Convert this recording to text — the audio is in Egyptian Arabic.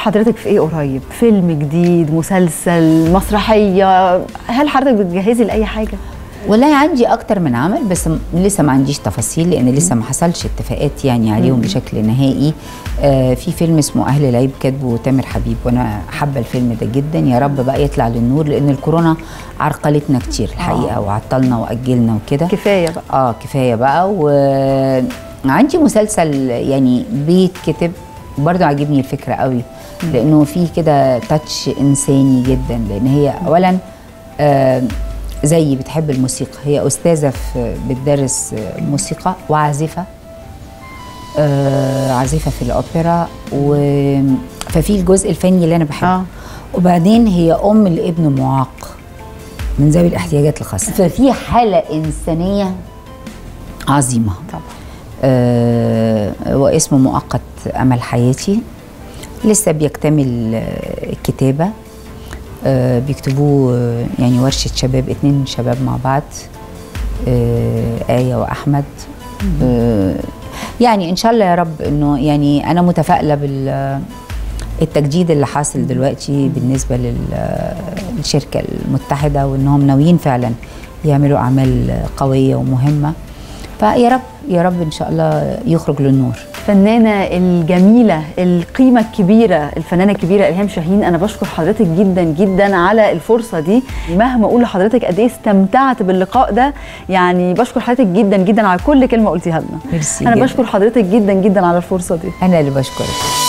حضرتك في ايه قريب فيلم جديد مسلسل مسرحيه هل حضرتك بتجهزي لاي حاجه والله عندي اكتر من عمل بس م- لسه ما عنديش تفاصيل لان لسه ما حصلش اتفاقات يعني عليهم بشكل نهائي آه في فيلم اسمه اهل العيب كاتبه تامر حبيب وانا حابه الفيلم ده جدا يا رب بقى يطلع للنور لان الكورونا عرقلتنا كتير الحقيقه وعطلنا واجلنا وكده كفايه بقى اه كفايه بقى وعندي مسلسل يعني بيتكتب برضو عاجبني الفكره قوي لانه في كده تاتش انساني جدا لان هي اولا آه زي بتحب الموسيقى هي استاذه في بتدرس موسيقى وعازفه آه عازفه في الاوبرا و ففي الجزء الفني اللي انا بحبه آه. آه. وبعدين هي ام لابن معاق من ذوي الاحتياجات الخاصه ففي حاله انسانيه عظيمه طبعا آه واسمه مؤقت امل حياتي لسه بيكتمل آه، الكتابه آه بيكتبوه آه، يعني ورشه شباب اتنين شباب مع بعض آه آية وأحمد آه يعني إن شاء الله يا رب إنه يعني أنا متفائلة بال التجديد اللي حاصل دلوقتي بالنسبة لل- للشركة المتحدة وإنهم ناويين فعلا يعملوا أعمال قوية ومهمة فيا رب يا رب إن شاء الله يخرج للنور الفنانة الجميلة القيمة الكبيرة الفنانة الكبيرة إلهام شاهين أنا بشكر حضرتك جدا جدا على الفرصة دي مهما أقول لحضرتك قد إيه استمتعت باللقاء ده يعني بشكر حضرتك جدا جدا على كل كلمة قلتيها لنا ميرسي أنا جداً. بشكر حضرتك جدا جدا على الفرصة دي أنا اللي بشكرك